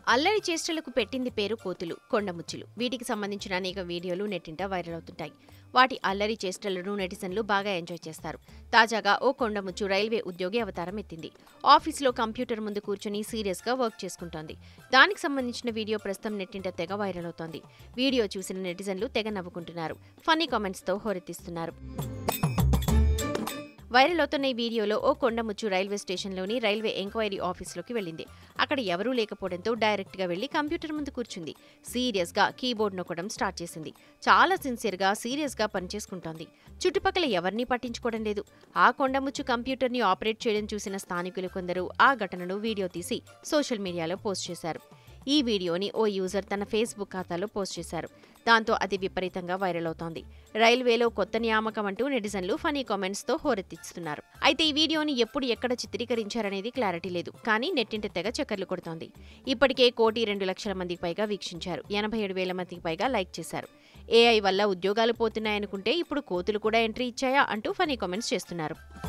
అల్లరి చేష్టలకు పెట్టింది పేరు కోతులు కొండముచ్చులు వీటికి సంబంధించిన అనేక వీడియోలు నెట్టింట వైరల్ అవుతుంటాయి వాటి అల్లరి చేష్టలను నెటిజన్లు బాగా ఎంజాయ్ చేస్తారు తాజాగా ఓ కొండముచ్చు రైల్వే ఉద్యోగి అవతారం ఎత్తింది ఆఫీస్లో కంప్యూటర్ ముందు కూర్చుని సీరియస్గా వర్క్ చేసుకుంటోంది దానికి సంబంధించిన వీడియో ప్రస్తుతం నెట్టింట తెగ వైరల్ అవుతోంది వీడియో చూసిన నెటిజన్లు తెగ నవ్వుకుంటున్నారు ఫన్నీ కామెంట్స్తో హోరెత్తిస్తున్నారు వైరల్ అవుతున్న ఈ వీడియోలో ఓ కొండముచ్చు రైల్వే స్టేషన్లోని రైల్వే ఎంక్వైరీ ఆఫీస్లోకి వెళ్ళింది అక్కడ ఎవరూ లేకపోవడంతో డైరెక్ట్గా వెళ్లి కంప్యూటర్ ముందు కూర్చుంది సీరియస్గా కీబోర్డ్ నొక్కడం స్టార్ట్ చేసింది చాలా సిన్సియర్గా సీరియస్గా పనిచేసుకుంటోంది చుట్టుపక్కల ఎవరినీ పట్టించుకోవడం లేదు ఆ కొండముచ్చు కంప్యూటర్ని ఆపరేట్ చేయడం చూసిన స్థానికులు కొందరు ఆ ఘటనను వీడియో తీసి సోషల్ మీడియాలో పోస్ట్ చేశారు ఈ వీడియోని ఓ యూజర్ తన ఫేస్బుక్ ఖాతాలో పోస్ట్ చేశారు దాంతో అది విపరీతంగా వైరల్ అవుతోంది రైల్వేలో కొత్త నియామకం అంటూ నెటిజన్లు ఫనీ కామెంట్స్తో హోరెత్తిస్తున్నారు అయితే ఈ వీడియోని ఎప్పుడు ఎక్కడ చిత్రీకరించారనేది క్లారిటీ లేదు కానీ నెట్టింట తెగ చక్కర్లు కొడుతోంది ఇప్పటికే కోటి రెండు లక్షల మందికి పైగా వీక్షించారు ఎనభై ఏడు వేల మందికి పైగా లైక్ చేశారు ఏఐ వల్ల ఉద్యోగాలు పోతున్నాయనుకుంటే ఇప్పుడు కోతులు కూడా ఎంట్రీ ఇచ్చాయా అంటూ ఫనీ కామెంట్స్ చేస్తున్నారు